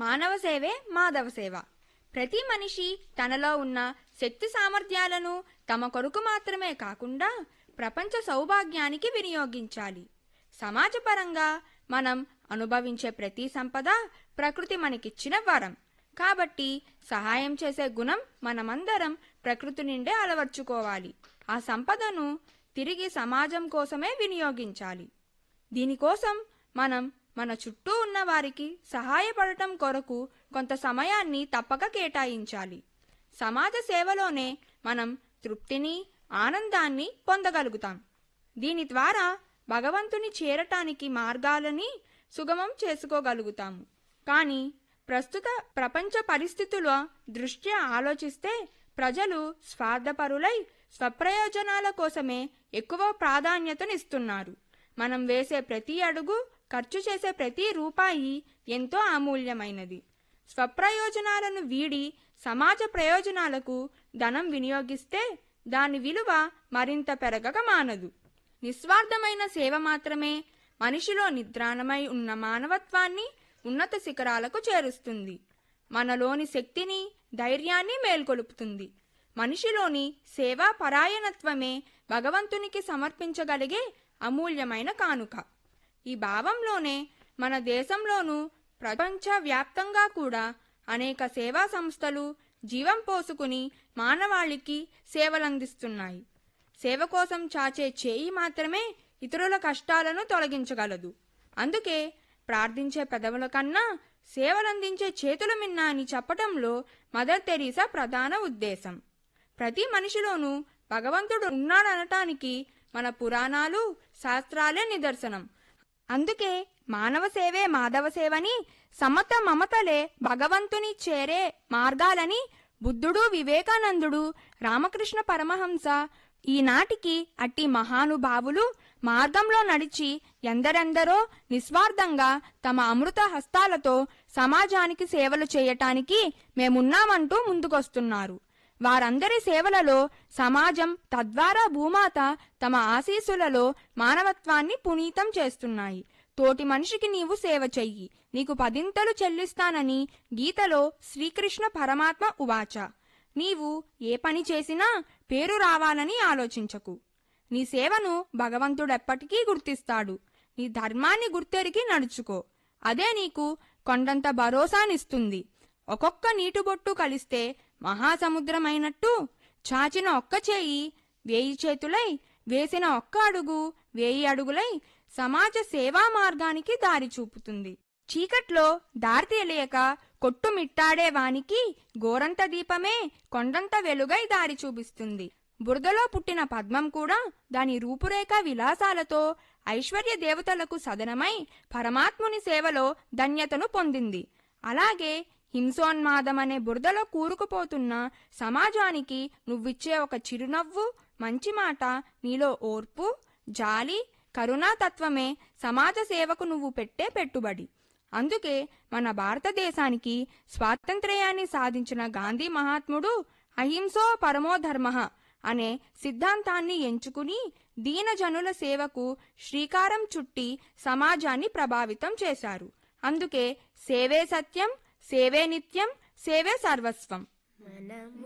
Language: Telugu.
మానవ సేవే మాధవ సేవ ప్రతి మనిషి తనలో ఉన్న శక్తి సామర్థ్యాలను తమ కొరకు మాత్రమే కాకుండా ప్రపంచ సౌభాగ్యానికి వినియోగించాలి సమాజపరంగా మనం అనుభవించే ప్రతి సంపద ప్రకృతి మనకిచ్చిన వరం కాబట్టి సహాయం చేసే గుణం మనమందరం ప్రకృతి నుండే అలవర్చుకోవాలి ఆ సంపదను తిరిగి సమాజం కోసమే వినియోగించాలి దీనికోసం మనం మన చుట్టూ ఉన్న వారికి సహాయపడటం కొరకు కొంత సమయాన్ని తప్పక కేటాయించాలి సమాజ సేవలోనే మనం తృప్తిని ఆనందాన్ని పొందగలుగుతాం దీని ద్వారా భగవంతుని చేరటానికి మార్గాలని సుగమం చేసుకోగలుగుతాము కానీ ప్రస్తుత ప్రపంచ పరిస్థితుల దృష్ట్యా ఆలోచిస్తే ప్రజలు స్వార్థపరులై స్వప్రయోజనాల కోసమే ఎక్కువ ప్రాధాన్యతనిస్తున్నారు మనం వేసే ప్రతి అడుగు ఖర్చు చేసే ప్రతి రూపాయి ఎంతో అమూల్యమైనది స్వప్రయోజనాలను వీడి సమాజ ప్రయోజనాలకు ధనం వినియోగిస్తే దాని విలువ మరింత పెరగక మానదు నిస్వార్థమైన సేవ మాత్రమే మనిషిలో నిద్రాణమై ఉన్న మానవత్వాన్ని ఉన్నత శిఖరాలకు చేరుస్తుంది మనలోని శక్తిని ధైర్యాన్ని మేల్కొలుపుతుంది మనిషిలోని సేవా పరాయణత్వమే భగవంతునికి సమర్పించగలిగే అమూల్యమైన కానుక ఈ భావంలోనే మన దేశంలోనూ ప్రపంచ వ్యాప్తంగా కూడా అనేక సేవా సంస్థలు జీవం పోసుకుని మానవాళికి సేవలందిస్తున్నాయి సేవ కోసం చాచే చేయి మాత్రమే ఇతరుల కష్టాలను తొలగించగలదు అందుకే ప్రార్థించే పెదవుల కన్నా సేవలందించే చేతుల మిన్న అని చెప్పటంలో మదర్ తెరీసా ప్రధాన ఉద్దేశం ప్రతి మనిషిలోనూ భగవంతుడు ఉన్నాడనటానికి మన పురాణాలు శాస్త్రాలే నిదర్శనం అందుకే మానవ సేవే మాధవ సేవని సమత మమతలే భగవంతుని చేరే మార్గాలని బుద్ధుడు వివేకానందుడు రామకృష్ణ పరమహంస ఈనాటికి అట్టి మహానుభావులు మార్గంలో నడిచి ఎందరెందరో నిస్వార్థంగా తమ అమృత హస్తాలతో సమాజానికి సేవలు చేయటానికి మేమున్నామంటూ ముందుకొస్తున్నారు వారందరి సేవలలో సమాజం తద్వారా భూమాత తమ ఆశీస్సులలో మానవత్వాన్ని పునీతం చేస్తున్నాయి తోటి మనిషికి నీవు సేవ చెయ్యి నీకు పదింతలు చెల్లిస్తానని గీతలో శ్రీకృష్ణ పరమాత్మ ఉవాచ నీవు ఏ పని చేసినా పేరు రావాలని ఆలోచించకు నీ సేవను భగవంతుడెప్పటికీ గుర్తిస్తాడు నీ ధర్మాన్ని గుర్తెరిగి నడుచుకో అదే నీకు కొండంత భరోసానిస్తుంది ఒక్కొక్క నీటిబొట్టు కలిస్తే మహాసముద్రమైనట్టు చాచిన ఒక్క చేయి వేయి చేతులై వేసిన ఒక్క అడుగు వేయి అడుగులై సమాజ సేవా మార్గానికి దారి చూపుతుంది చీకట్లో దారి తెలియక కొట్టుమిట్టాడే వానికి గోరంత దీపమే కొండంత వెలుగై దారి చూపిస్తుంది బురదలో పుట్టిన పద్మం కూడా దాని రూపురేఖ విలాసాలతో ఐశ్వర్య దేవతలకు సదనమై పరమాత్ముని సేవలో ధన్యతను పొందింది అలాగే హింసోన్మాదమనే బురదలో కూరుకుపోతున్న సమాజానికి నువ్విచ్చే ఒక చిరునవ్వు మంచి మాట నీలో ఓర్పు జాలి కరుణాతత్వమే సమాజ సేవకు నువ్వు పెట్టే పెట్టుబడి అందుకే మన భారతదేశానికి స్వాతంత్ర్యాన్ని సాధించిన గాంధీ మహాత్ముడు అహింసో పరమో ధర్మ అనే సిద్ధాంతాన్ని ఎంచుకుని దీనజనుల సేవకు శ్రీకారం చుట్టి సమాజాన్ని ప్రభావితం చేశారు అందుకే సేవే సత్యం సేవే నిత్యం సేవే సర్వస్వం